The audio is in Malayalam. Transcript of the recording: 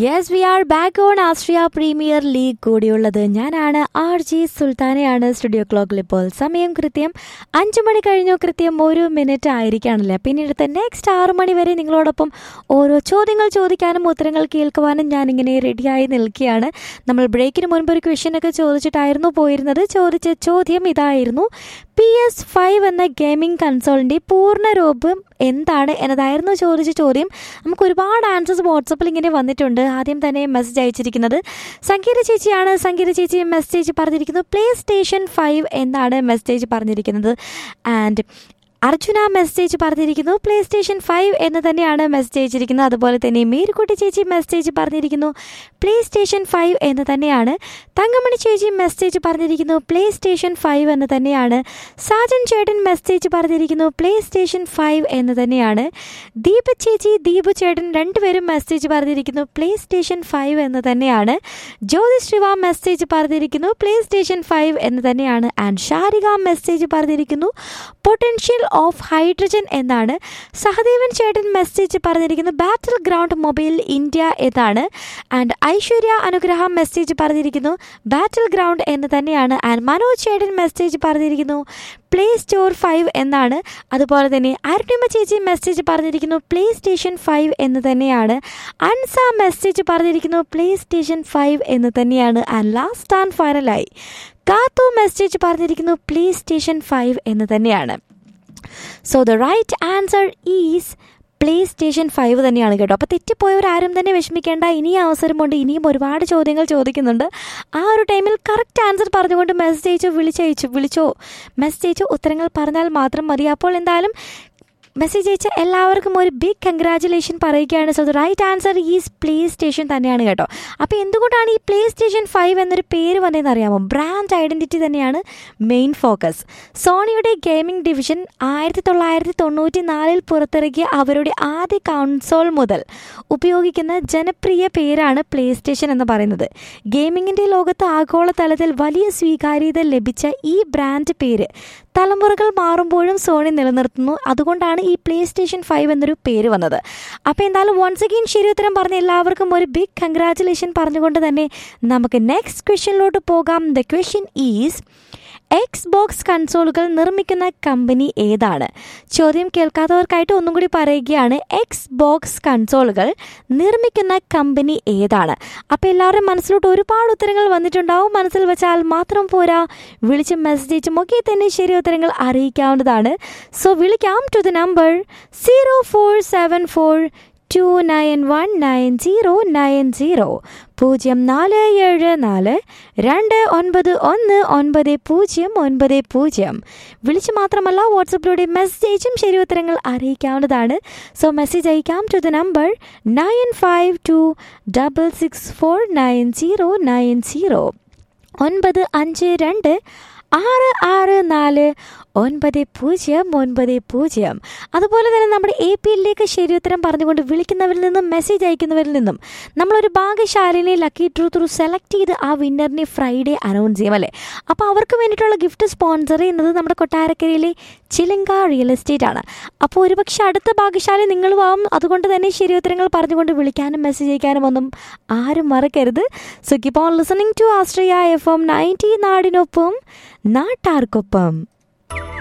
yes we are back on Astria premier league കൂടിയുള്ളത് ഞാനാണ് ആർ ജി സുൽത്താനയാണ് സ്റ്റുഡിയോ ക്ലോക്കിൽ ഇപ്പോൾ സമയം കൃത്യം അഞ്ചു മണി കഴിഞ്ഞു കൃത്യം ഒരു മിനിറ്റ് ആയിരിക്കാണല്ലേ പിന്നീട് നെക്സ്റ്റ് ആറു മണി വരെ നിങ്ങളോടൊപ്പം ഓരോ ചോദ്യങ്ങൾ ചോദിക്കാനും ഉത്തരങ്ങൾ കേൾക്കുവാനും ഞാനിങ്ങനെ റെഡിയായി നിൽക്കുകയാണ് നമ്മൾ ബ്രേക്കിന് മുൻപ് ഒരു ക്വസ്റ്റ്യനൊക്കെ ചോദിച്ചിട്ടായിരുന്നു പോയിരുന്നത് ചോദിച്ച ചോദ്യം ഇതായിരുന്നു പി എസ് ഫൈവ് എന്ന ഗെയിമിംഗ് കൺസോളിൻ്റെ പൂർണ്ണ രൂപം എന്താണ് എന്നതായിരുന്നു ചോദിച്ച ചോദ്യം നമുക്ക് ഒരുപാട് ആൻസേഴ്സ് വാട്സപ്പിൽ ഇങ്ങനെ വന്നിട്ടുണ്ട് ആദ്യം തന്നെ മെസ്സേജ് അയച്ചിരിക്കുന്നത് സംഗീത ചേച്ചിയാണ് സംഗീത ചേച്ചി മെസ്സേജ് പറഞ്ഞിരിക്കുന്നത് പ്ലേ സ്റ്റേഷൻ ഫൈവ് എന്നാണ് മെസ്സേജ് പറഞ്ഞിരിക്കുന്നത് ആൻഡ് അർജുന മെസ്സേജ് പറഞ്ഞിരിക്കുന്നു പ്ലേ സ്റ്റേഷൻ ഫൈവ് എന്ന് തന്നെയാണ് മെസ്സേജ് അയച്ചിരിക്കുന്നത് അതുപോലെ തന്നെ മീർക്കുട്ടി ചേച്ചി മെസ്സേജ് പറഞ്ഞിരിക്കുന്നു പ്ലേ സ്റ്റേഷൻ ഫൈവ് എന്ന് തന്നെയാണ് തങ്കമണി ചേച്ചി മെസ്സേജ് പറഞ്ഞിരിക്കുന്നു പ്ലേ സ്റ്റേഷൻ ഫൈവ് എന്ന് തന്നെയാണ് സാജൻ ചേട്ടൻ മെസ്സേജ് പറഞ്ഞിരിക്കുന്നു പ്ലേ സ്റ്റേഷൻ ഫൈവ് എന്ന് തന്നെയാണ് ദീപ ചേച്ചി ദീപു ചേട്ടൻ രണ്ടുപേരും മെസ്സേജ് പറഞ്ഞിരിക്കുന്നു പ്ലേ സ്റ്റേഷൻ ഫൈവ് എന്ന് തന്നെയാണ് ജ്യോതി ശ്രീവ മെസ്സേജ് പറഞ്ഞിരിക്കുന്നു പ്ലേ സ്റ്റേഷൻ ഫൈവ് എന്ന് തന്നെയാണ് ആൻഡ് ഷാരിക മെസ്സേജ് പറഞ്ഞിരിക്കുന്നു പൊട്ടൻഷ്യൽ ഓഫ് ഹൈഡ്രജൻ എന്നാണ് സഹദേവൻ ചേട്ടൻ മെസ്സേജ് പറഞ്ഞിരിക്കുന്നു ബാറ്റിൽ ഗ്രൗണ്ട് മൊബൈൽ ഇന്ത്യ എന്നാണ് ആൻഡ് ഐശ്വര്യ അനുഗ്രഹ മെസ്സേജ് പറഞ്ഞിരിക്കുന്നു ബാറ്റിൽ ഗ്രൗണ്ട് എന്ന് തന്നെയാണ് ആൻഡ് മനോജ് ചേട്ടൻ മെസ്സേജ് പറഞ്ഞിരിക്കുന്നു പ്ലേ സ്റ്റോർ ഫൈവ് എന്നാണ് അതുപോലെ തന്നെ അരുണിമ ചേച്ചി മെസ്സേജ് പറഞ്ഞിരിക്കുന്നു പ്ലേ സ്റ്റേഷൻ ഫൈവ് എന്ന് തന്നെയാണ് അൻസ മെസ്സേജ് പറഞ്ഞിരിക്കുന്നു പ്ലേ സ്റ്റേഷൻ ഫൈവ് എന്ന് തന്നെയാണ് ആൻഡ് ലാസ്റ്റ് ആൻഡ് ഫൈനലായി കാത്തു മെസ്സേജ് പറഞ്ഞിരിക്കുന്നു പ്ലേ സ്റ്റേഷൻ ഫൈവ് എന്ന് തന്നെയാണ് so the right answer is PlayStation five തന്നെയാണ് കേട്ടോ അപ്പോൾ തെറ്റിപ്പോയവരാരും തന്നെ വിഷമിക്കേണ്ട ഇനിയും അവസരമുണ്ട് ഇനിയും ഒരുപാട് ചോദ്യങ്ങൾ ചോദിക്കുന്നുണ്ട് ആ ഒരു ടൈമിൽ കറക്റ്റ് ആൻസർ പറഞ്ഞുകൊണ്ട് മെസ്സേജ് അയച്ചു വിളിച്ചയച്ചു വിളിച്ചോ മെസ്സേജ് അയച്ചു ഉത്തരങ്ങൾ പറഞ്ഞാൽ മാത്രം മതി അപ്പോൾ എന്തായാലും മെസ്സേജ് അയച്ച എല്ലാവർക്കും ഒരു ബിഗ് കൺഗ്രാറ്റുലേഷൻ പറയുകയാണ് so the right answer is PlayStation തന്നെയാണ് കേട്ടോ അപ്പോൾ എന്തുകൊണ്ടാണ് ഈ പ്ലേ സ്റ്റേഷൻ ഫൈവ് എന്നൊരു പേര് വന്നതെന്ന് അറിയാമോ ബ്രാൻഡ് ഐഡൻറ്റിറ്റി തന്നെയാണ് മെയിൻ ഫോക്കസ് സോണിയുടെ ഗെയിമിംഗ് ഡിവിഷൻ ആയിരത്തി തൊള്ളായിരത്തി തൊണ്ണൂറ്റി നാലിൽ പുറത്തിറക്കിയ അവരുടെ ആദ്യ കൺസോൾ മുതൽ ഉപയോഗിക്കുന്ന ജനപ്രിയ പേരാണ് പ്ലേ സ്റ്റേഷൻ എന്ന് പറയുന്നത് ഗെയിമിങ്ങിൻ്റെ ലോകത്ത് ആഗോളതലത്തിൽ വലിയ സ്വീകാര്യത ലഭിച്ച ഈ ബ്രാൻഡ് പേര് തലമുറകൾ മാറുമ്പോഴും സോണി നിലനിർത്തുന്നു അതുകൊണ്ടാണ് ഈ പ്ലേ സ്റ്റേഷൻ ഫൈവ് എന്നൊരു പേര് വന്നത് അപ്പോൾ എന്തായാലും വൺസ് അഗെയിൻ ശരി ഉത്തരം പറഞ്ഞ എല്ലാവർക്കും ഒരു ബിഗ് കൺഗ്രാറ്റുലേഷൻ പറഞ്ഞുകൊണ്ട് തന്നെ നമുക്ക് നെക്സ്റ്റ് ക്വസ്റ്റ്യനിലോട്ട് പോകാം the question is Xbox കൺസോളുകൾ നിർമ്മിക്കുന്ന കമ്പനി ഏതാണ് ചോദ്യം കേൾക്കാത്തവർക്കായിട്ട് ഒന്നും കൂടി പറയുകയാണ് എക്സ് ബോക്സ് കൺസോളുകൾ നിർമ്മിക്കുന്ന കമ്പനി ഏതാണ് അപ്പോൾ എല്ലാവരും മനസ്സിലോട്ട് ഒരുപാട് ഉത്തരങ്ങൾ വന്നിട്ടുണ്ടാവും മനസ്സിൽ വെച്ചാൽ മാത്രം പോരാ വിളിച്ചും മെസ്സേജ് അയച്ചും ഒക്കെ തന്നെ ശരി ഉത്തരങ്ങൾ അറിയിക്കാവുന്നതാണ് സോ വിളിക്കാം to the number zero four seven four two nine one nine zero nine zero പൂജ്യം നാല് ഏഴ് നാല് രണ്ട് ഒൻപത് ഒന്ന് ഒൻപത് പൂജ്യം ഒൻപത് പൂജ്യം വിളിച്ച് മാത്രമല്ല വാട്സപ്പിലൂടെ മെസ്സേജും ശരി ഉത്തരങ്ങൾ അറിയിക്കാവുന്നതാണ് സോ മെസ്സേജ് അയക്കാം to the number nine five two double six four nine zero nine zero ഒൻപത് അഞ്ച് രണ്ട് ആറ് ആറ് നാല് ഒൻപത് പൂജ്യം ഒൻപത് പൂജ്യം അതുപോലെ തന്നെ നമ്മുടെ എ പി എല്ലിലേക്ക് ശരിയുത്തരം പറഞ്ഞുകൊണ്ട് വിളിക്കുന്നവരിൽ നിന്നും മെസ്സേജ് അയക്കുന്നവരിൽ നിന്നും നമ്മളൊരു ഭാഗ്യശാലിനെ ലക്കി ഡ്രൂ ത്രൂ സെലക്ട് ചെയ്ത് ആ വിന്നറിനെ ഫ്രൈഡേ അനൗൺസ് ചെയ്യും അല്ലേ അപ്പോൾ അവർക്ക് വേണ്ടിയിട്ടുള്ള ഗിഫ്റ്റ് സ്പോൺസർ ചെയ്യുന്നത് നമ്മുടെ കൊട്ടാരക്കരയിലെ ചിലങ്ക റിയൽ എസ്റ്റേറ്റ് ആണ് അപ്പോൾ ഒരുപക്ഷെ അടുത്ത ഭാഗ്യശാലി നിങ്ങളും ആവും അതുകൊണ്ട് തന്നെ ശരിയുത്തരങ്ങൾ പറഞ്ഞുകൊണ്ട് വിളിക്കാനും മെസ്സേജ് അയക്കാനും ഒന്നും ആരും മറക്കരുത് so keep on listening to Astria F M ninety നാടിനൊപ്പം നാട്ടാർക്കൊപ്പം